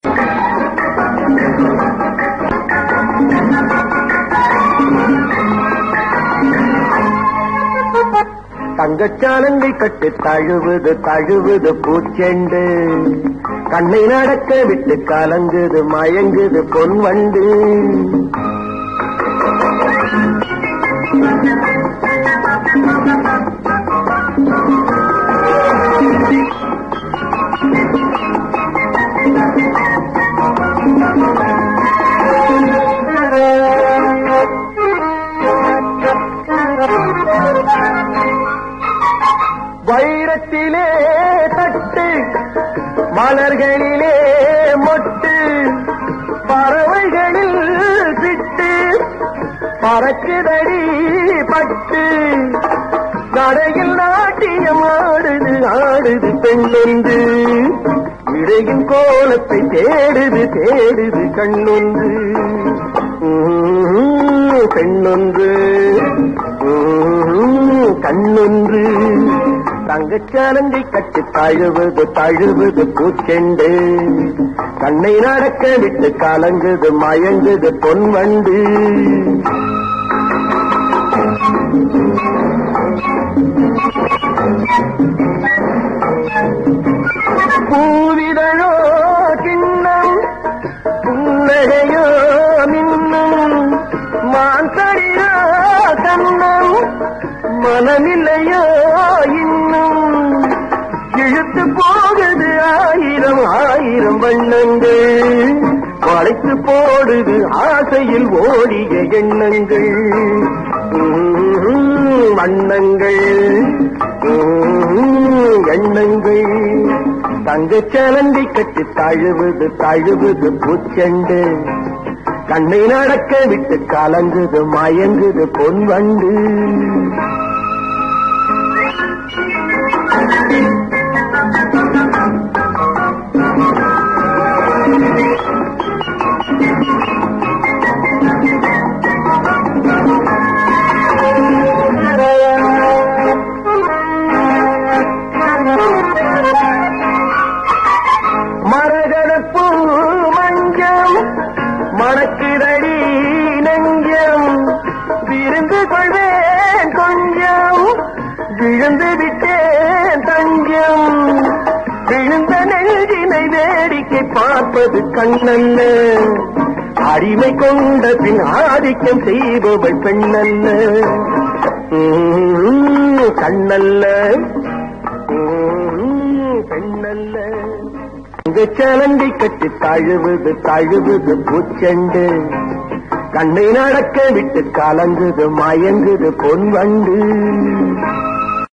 தங்கச்சாலங்கை கட்டு தழுவுது தழுவுது பூச்செண்டு கண்ணை நடக்க விட்டு கலங்குது மயங்குது பொன் வண்டு வைரத்திலே தட்டு மலர்களிலே மொட்டு பறவைகளில் சிட்டு பறக்குதடி பட்டு நடையில் நாட்டியம் ஆடுது ஆடுது பெண்ணொன்று இடையின் கோலத்தை தேடுது தேடுது கண்ணொன்று உம், பெண்ணொன்று உம், கண்ணொன்று தங்கச்சாலங்கை கட்டு தழுவுது தழுவுது பூச்செண்டு கண்ணை நடக்க விட்டு கலங்குது மயங்குது பொன் வண்டு பூவிதழோ கிண்ணம் புன்னகையோ மின்னும் மாந்தடியோ கண்ணம் மனமில்லையோ இன்னும் இழுத்து போகுது ஆயிரம் ஆயிரம் வண்ணங்கள் வளைத்து போடுது ஆசையில் ஓடிய எண்ணங்கள் உம், வண்ணங்கள் உம், எண்ணங்கள் தங்கச்சலந்தை கட்டி தழுவுது தழுவுது பூச்செண்டு கண்ணை நடக்க விட்டு கலங்குது மயங்குது பொன் வண்டு மரகதப்பூ மஞ்சம் மணக்கிடடி நெஞ்சம் விருந்து கொள்வேன் கொஞ்சம் விழுந்து விட்டேன் தஞ்சம் விழுந்த நெஞ்சினை வேடிக்கை பார்ப்பது கண்ணல்ல அடிமை கொண்ட பின் ஆதிக்கம் செய்பவள் பெண்ணல்ல உம், கண்ணல்ல உம், பெண்ணல்ல சலங்கை கட்டி தழுவுது தழுவுது பூச்செண்டு கண்ணை நடக்க விட்டு கலங்குது மயங்குது பொன் வண்டு